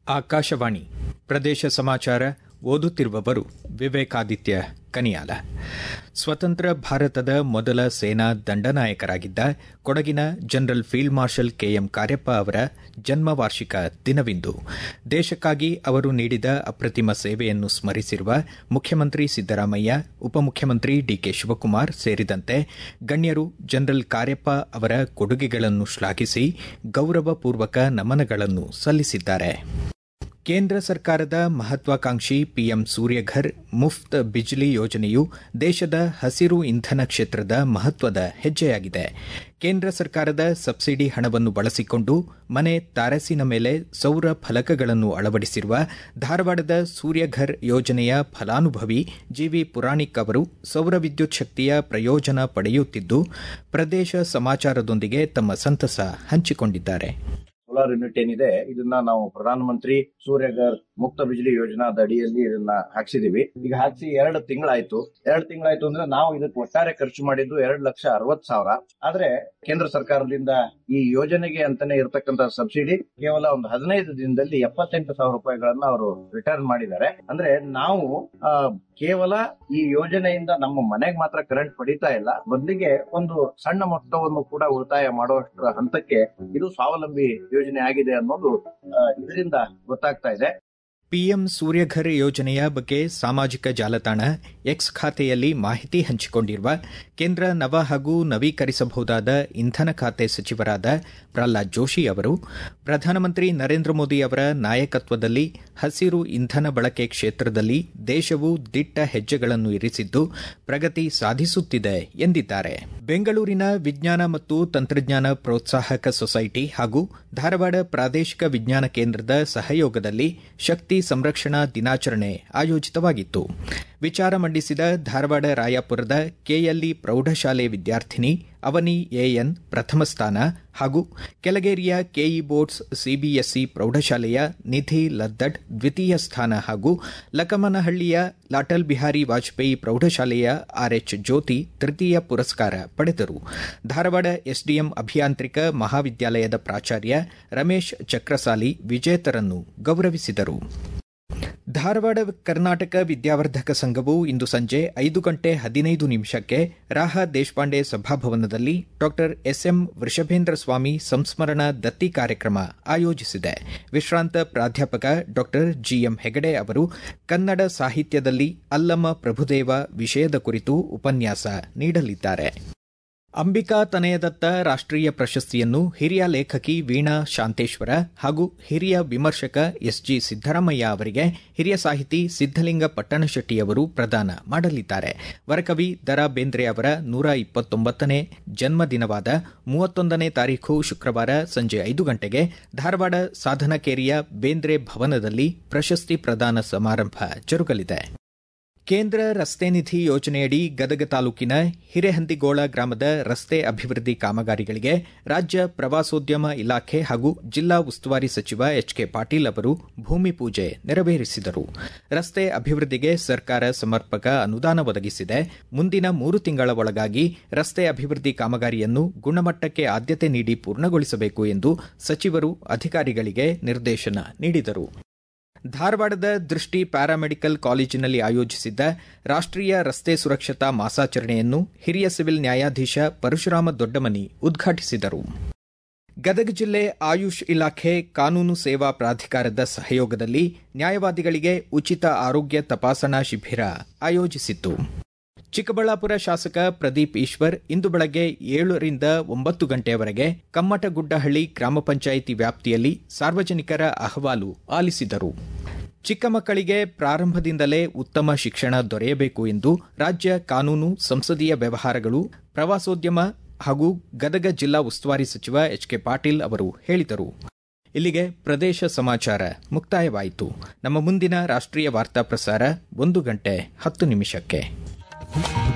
ಆಕಾಶವಾಣಿ ಪ್ರದೇಶ ಸಮಾಚಾರ ಓದುತ್ತಿರುವವರು ವಿವೇಕಾದಿತ್ಯ ಕನಿಯಾಲ ಸ್ವತಂತ್ರ ಭಾರತದ ಮೊದಲ ಸೇನಾ ದಂಡನಾಯಕರಾಗಿದ್ದ ಕೊಡಗಿನ general field marshal KM Cariappa ಅವರ ಜನ್ಮ ವಾರ್ಷಿಕ ದಿನವಿಂದು ದೇಶಕ್ಕಾಗಿ ಅವರು ನೀಡಿದ ಅಪ್ರತಿಮ ಸೇವೆಯನ್ನು ಸ್ಮರಿಸಿರುವ ಮುಖ್ಯಮಂತ್ರಿ ಸಿದ್ದರಾಮಯ್ಯ ಉಪಮುಖ್ಯಮಂತ್ರಿ ಡಿಕೆ ಶಿವಕುಮಾರ್ ಸೇರಿದಂತೆ ಗಣ್ಯರು ಜನರಲ್ ಕಾರ್ಯಪ್ಪ ಅವರ ಕೊಡುಗೆಗಳನ್ನು ಶ್ಲಾಘಿಸಿ ಗೌರವಪೂರ್ವಕ ನಮನಗಳನ್ನು ಸಲ್ಲಿಸಿದ್ದಾರೆ ಕೇಂದ್ರ ಸರ್ಕಾರದ ಮಹತ್ವಾಕಾಂಕ್ಷಿ ಪಿಎಂ ಸೂರ್ಯಘರ್ ಮುಫ್ತ್ ಬಿಜ್ಲಿ ಯೋಜನೆಯು ದೇಶದ ಹಸಿರು ಇಂಧನ ಕ್ಷೇತ್ರದ ಮಹತ್ವದ ಹೆಜ್ಜೆಯಾಗಿದೆ ಕೇಂದ್ರ ಸರ್ಕಾರದ ಸಬ್ಸಿಡಿ ಹಣವನ್ನು ಬಳಸಿಕೊಂಡು ಮನೆ ತಾರಸಿನ ಮೇಲೆ ಸೌರ ಫಲಕಗಳನ್ನು ಅಳವಡಿಸಿರುವ ಧಾರವಾಡದ ಸೂರ್ಯಘರ್ ಯೋಜನೆಯ ಫಲಾನುಭವಿ ಜಿವಿ ಪುರಾಣಿಕ್ ಅವರು ಸೌರ ವಿದ್ಯುತ್ ಶಕ್ತಿಯ ಪ್ರಯೋಜನ ಪಡೆಯುತ್ತಿದ್ದು ಪ್ರದೇಶ ಸಮಾಚಾರದೊಂದಿಗೆ ತಮ್ಮ ಸಂತಸ ಹಂಚಿಕೊಂಡಿದ್ದಾರೆ ಸೋಲಾರ್ ಯೂನಿಟ್ ಏನಿದೆ ಇದನ್ನ ನಾವು ಪ್ರಧಾನ ಮಂತ್ರಿ ಸೂರ್ಯಗರ್ ಮುಕ್ತ ಬಿಜ್ಲಿ ಯೋಜನಾದ ಅಡಿಯಲ್ಲಿ ಇದನ್ನ ಹಾಕ್ಸಿದೀವಿ ಈಗ ಹಾಕ್ಸಿ ಎರಡು ತಿಂಗಳಾಯ್ತು ಎರಡು ತಿಂಗಳಾಯ್ತು ಅಂದ್ರೆ ನಾವು ಇದಕ್ಕೆ ಒಟ್ಟಾರೆ ಖರ್ಚು ಮಾಡಿದ್ದು ಎರಡು ಲಕ್ಷ ಅರವತ್ ಸಾವಿರ ಆದ್ರೆ ಕೇಂದ್ರ ಸರ್ಕಾರದಿಂದ ಈ ಯೋಜನೆಗೆ ಅಂತಾನೆ ಇರತಕ್ಕಂತ ಸಬ್ಸಿಡಿ ಕೇವಲ ಒಂದು ಹದಿನೈದು ದಿನದಲ್ಲಿ ಎಪ್ಪತ್ತೆಂಟು ಸಾವಿರ ರೂಪಾಯಿಗಳನ್ನ ಅವರು ರಿಟರ್ನ್ ಮಾಡಿದ್ದಾರೆ ಅಂದ್ರೆ ನಾವು ಆ, ಕೇವಲ ಈ ಯೋಜನೆಯಿಂದ ನಮ್ಮ ಮನೆಗೆ ಮಾತ್ರ ಕರೆಂಟ್ ಪಡಿತಾ ಇಲ್ಲ ಬದಲಿಗೆ ಒಂದು ಸಣ್ಣ ಮೊತ್ತವನ್ನು ಕೂಡ ಉಳಿತಾಯ ಮಾಡುವಷ್ಟರ ಹಂತಕ್ಕೆ ಇದು ಸ್ವಾವಲಂಬಿ ಯೋಜನೆ ಆಗಿದೆ ಅನ್ನೋದು ಆ, ಇದರಿಂದ ಗೊತ್ತಾಗ್ತಾ ಇದೆ ಪಿಎಂ ಸೂರ್ಯಘರ್ ಯೋಜನೆಯ ಬಗ್ಗೆ ಸಾಮಾಜಿಕ ಜಾಲತಾಣ ಎಕ್ಸ್ ಖಾತೆಯಲ್ಲಿ ಮಾಹಿತಿ ಹಂಚಿಕೊಂಡಿರುವ ಕೇಂದ್ರ ನವ ಹಾಗೂ ನವೀಕರಿಸಬಹುದಾದ ಇಂಧನ ಖಾತೆ ಸಚಿವರಾದ ಪ್ರಹ್ಲಾದ್ ಜೋಶಿ ಅವರು ಪ್ರಧಾನಮಂತ್ರಿ ನರೇಂದ್ರ ಮೋದಿ ಅವರ ನಾಯಕತ್ವದಲ್ಲಿ ಹಸಿರು ಇಂಧನ ಬಳಕೆ ಕ್ಷೇತ್ರದಲ್ಲಿ ದೇಶವು ದಿಟ್ಟ ಹೆಜ್ಜೆಗಳನ್ನು ಇರಿಸಿದ್ದು ಪ್ರಗತಿ ಸಾಧಿಸುತ್ತಿದೆ ಎಂದಿದ್ದಾರೆ ಬೆಂಗಳೂರಿನ ವಿಜ್ಞಾನ ಮತ್ತು ತಂತ್ರಜ್ಞಾನ ಪ್ರೋತ್ಸಾಹಕ ಸೊಸೈಟಿ ಹಾಗೂ ಧಾರವಾಡ ಪ್ರಾದೇಶಿಕ ವಿಜ್ಞಾನ ಕೇಂದ್ರದ ಸಹಯೋಗದಲ್ಲಿ ಶಕ್ತಿ ಸಂರಕ್ಷಣಾ ದಿನಾಚರಣೆ ಆಯೋಜಿತವಾಗಿತ್ತು ವಿಚಾರ ಮಂಡಿಸಿದ ಧಾರವಾಡ ರಾಯಾಪುರದ ಕೆಎಲ್ಇ ಪ್ರೌಢಶಾಲೆ ವಿದ್ಯಾರ್ಥಿನಿ ಅವನಿ ಎಎನ್ ಪ್ರಥಮ ಸ್ಥಾನ ಹಾಗೂ ಕೆಳಗೇರಿಯ ಕೆಇ ಬೋರ್ಡ್ಸ್ ಸಿಬಿಎಸ್ಇ ಪ್ರೌಢಶಾಲೆಯ ನಿಧಿ ಲದ್ದಡ್ ದ್ವಿತೀಯ ಸ್ಥಾನ ಹಾಗೂ ಲಕಮನಹಳ್ಳಿಯ ಲಾಟಲ್ ಬಿಹಾರಿ ವಾಜಪೇಯಿ ಪ್ರೌಢಶಾಲೆಯ ಆರ್ಎಚ್ ಜ್ಯೋತಿ ತೃತೀಯ ಪುರಸ್ಕಾರ ಪಡೆದರು ಧಾರವಾಡ ಎಸ್ಡಿಎಂ ಅಭಿಯಾಂತ್ರಿಕ ಮಹಾವಿದ್ಯಾಲಯದ ಪ್ರಾಚಾರ್ಯ ರಮೇಶ್ ಚಕ್ರಸಾಲಿ ವಿಜೇತರನ್ನು ಗೌರವಿಸಿದರು ಧಾರವಾಡ ಕರ್ನಾಟಕ ವಿದ್ಯಾವರ್ಧಕ ಸಂಘವು ಇಂದು ಸಂಜೆ ಐದು ಗಂಟೆ ಹದಿನೈದು ನಿಮಿಷಕ್ಕೆ ರಾಹ ದೇಶಪಾಂಡೆ ಸಭಾಭವನದಲ್ಲಿ ಡಾ ಎಸ್ಎಂ ವೃಷಭೇಂದ್ರ ಸ್ವಾಮಿ ಸಂಸ್ಮರಣಾ ದತ್ತಿ ಕಾರ್ಯಕ್ರಮ ಆಯೋಜಿಸಿದೆ ವಿಶ್ರಾಂತ ಪ್ರಾಧ್ಯಾಪಕ ಡಾ ಜಿಎಂ ಹೆಗಡೆ ಅವರು ಕನ್ನಡ ಸಾಹಿತ್ಯದಲ್ಲಿ ಅಲ್ಲಮ ಪ್ರಭುದೇವ ವಿಷಯದ ಕುರಿತು ಉಪನ್ಯಾಸ ನೀಡಲಿದ್ದಾರೆ ಅಂಬಿಕಾ ತನಯದತ್ತ ರಾಷ್ಟ್ರೀಯ ಪ್ರಶಸ್ತಿಯನ್ನು ಹಿರಿಯ ಲೇಖಕಿ ವೀಣಾ ಶಾಂತೇಶ್ವರ ಹಾಗೂ ಹಿರಿಯ ವಿಮರ್ಶಕ ಎಸ್ಜಿ ಸಿದ್ದರಾಮಯ್ಯ ಅವರಿಗೆ ಹಿರಿಯ ಸಾಹಿತಿ ಸಿದ್ದಲಿಂಗ ಪಟ್ಟಣಶೆಟ್ಟಿಯವರು ಪ್ರದಾನ ಮಾಡಲಿದ್ದಾರೆ ವರಕವಿ ದರಾ ಬೇಂದ್ರೆ ಅವರ ನೂರ ಇಪ್ಪತ್ತೊಂಬತ್ತನೇ ಜನ್ಮದಿನವಾದ ಮೂವತ್ತೊಂದನೇ ತಾರೀಖು ಶುಕ್ರವಾರ ಸಂಜೆ ಐದು ಗಂಟೆಗೆ ಧಾರವಾಡ ಸಾಧನಕೇರಿಯ ಬೇಂದ್ರೆ ಭವನದಲ್ಲಿ ಪ್ರಶಸ್ತಿ ಪ್ರದಾನ ಸಮಾರಂಭ ಜರುಗಲಿದೆ ಕೇಂದ್ರ ರಸ್ತೆ ನಿಧಿ ಯೋಜನೆಯಡಿ ಗದಗ ತಾಲೂಕಿನ ಹಿರೇಹಂದಿಗೋಳ ಗ್ರಾಮದ ರಸ್ತೆ ಅಭಿವೃದ್ಧಿ ಕಾಮಗಾರಿಗಳಿಗೆ ರಾಜ್ಯ ಪ್ರವಾಸೋದ್ಯಮ ಇಲಾಖೆ ಹಾಗೂ ಜಿಲ್ಲಾ ಉಸ್ತುವಾರಿ ಸಚಿವ ಎಚ್ ಕೆ ಪಾಟೀಲ್ ಅವರು ಭೂಮಿ ಪೂಜೆ ನೆರವೇರಿಸಿದರು ರಸ್ತೆ ಅಭಿವೃದ್ಧಿಗೆ ಸರ್ಕಾರ ಸಮರ್ಪಕ ಅನುದಾನ ಒದಗಿಸಿದೆ ಮುಂದಿನ ಮೂರು ತಿಂಗಳ ಒಳಗಾಗಿ ರಸ್ತೆ ಅಭಿವೃದ್ಧಿ ಕಾಮಗಾರಿಯನ್ನು ಗುಣಮಟ್ಟಕ್ಕೆ ಆದ್ಯತೆ ನೀಡಿ ಪೂರ್ಣಗೊಳಿಸಬೇಕು ಎಂದು ಸಚಿವರು ಅಧಿಕಾರಿಗಳಿಗೆ ನಿರ್ದೇಶನ ನೀಡಿದರು ಧಾರವಾಡದ ದೃಷ್ಟಿ ಪ್ಯಾರಾಮೆಡಿಕಲ್ ಕಾಲೇಜಿನಲ್ಲಿ ಆಯೋಜಿಸಿದ್ದ ರಾಷ್ಟ್ರೀಯ ರಸ್ತೆ ಸುರಕ್ಷತಾ ಮಾಸಾಚರಣೆಯನ್ನು ಹಿರಿಯ ಸಿವಿಲ್ ನ್ಯಾಯಾಧೀಶ ಪರಶುರಾಮ ದೊಡ್ಡಮನಿ ಉದ್ಘಾಟಿಸಿದರು ಗದಗ ಜಿಲ್ಲೆ ಆಯುಷ್ ಇಲಾಖೆ ಕಾನೂನು ಸೇವಾ ಪ್ರಾಧಿಕಾರದ ಸಹಯೋಗದಲ್ಲಿ ನ್ಯಾಯವಾದಿಗಳಿಗೆ ಉಚಿತ ಆರೋಗ್ಯ ತಪಾಸಣಾ ಶಿಬಿರ ಆಯೋಜಿಸಿತ್ತು ಚಿಕ್ಕಬಳ್ಳಾಪುರ ಶಾಸಕ ಪ್ರದೀಪ್ ಈಶ್ವರ್ ಇಂದು ಬೆಳಗ್ಗೆ ಏಳರಿಂದ ಒಂಬತ್ತು ಗಂಟೆಯವರೆಗೆ ಕಮ್ಮಟಗುಡ್ಡಹಳ್ಳಿ ಗ್ರಾಮ ಪಂಚಾಯಿತಿ ವ್ಯಾಪ್ತಿಯಲ್ಲಿ ಸಾರ್ವಜನಿಕರ ಅಹವಾಲು ಆಲಿಸಿದರು ಚಿಕ್ಕ ಮಕ್ಕಳಿಗೆ ಪ್ರಾರಂಭದಿಂದಲೇ ಉತ್ತಮ ಶಿಕ್ಷಣ ದೊರೆಯಬೇಕು ಎಂದು ರಾಜ್ಯ ಕಾನೂನು ಸಂಸದೀಯ ವ್ಯವಹಾರಗಳು ಪ್ರವಾಸೋದ್ಯಮ ಹಾಗೂ ಗದಗ ಜಿಲ್ಲಾ ಉಸ್ತುವಾರಿ ಸಚಿವ ಎಚ್ ಕೆ ಪಾಟೀಲ್ ಅವರು ಹೇಳಿದರು ಇಲ್ಲಿಗೆ ಪ್ರದೇಶ ಸಮಾಚಾರ ಮುಕ್ತಾಯವಾಯಿತು ನಮ್ಮ ಮುಂದಿನ ರಾಷ್ಟ್ರೀಯ ವಾರ್ತಾ ಪ್ರಸಾರ ಒಂದು ಗಂಟೆ ಹತ್ತು ನಿಮಿಷಕ್ಕೆ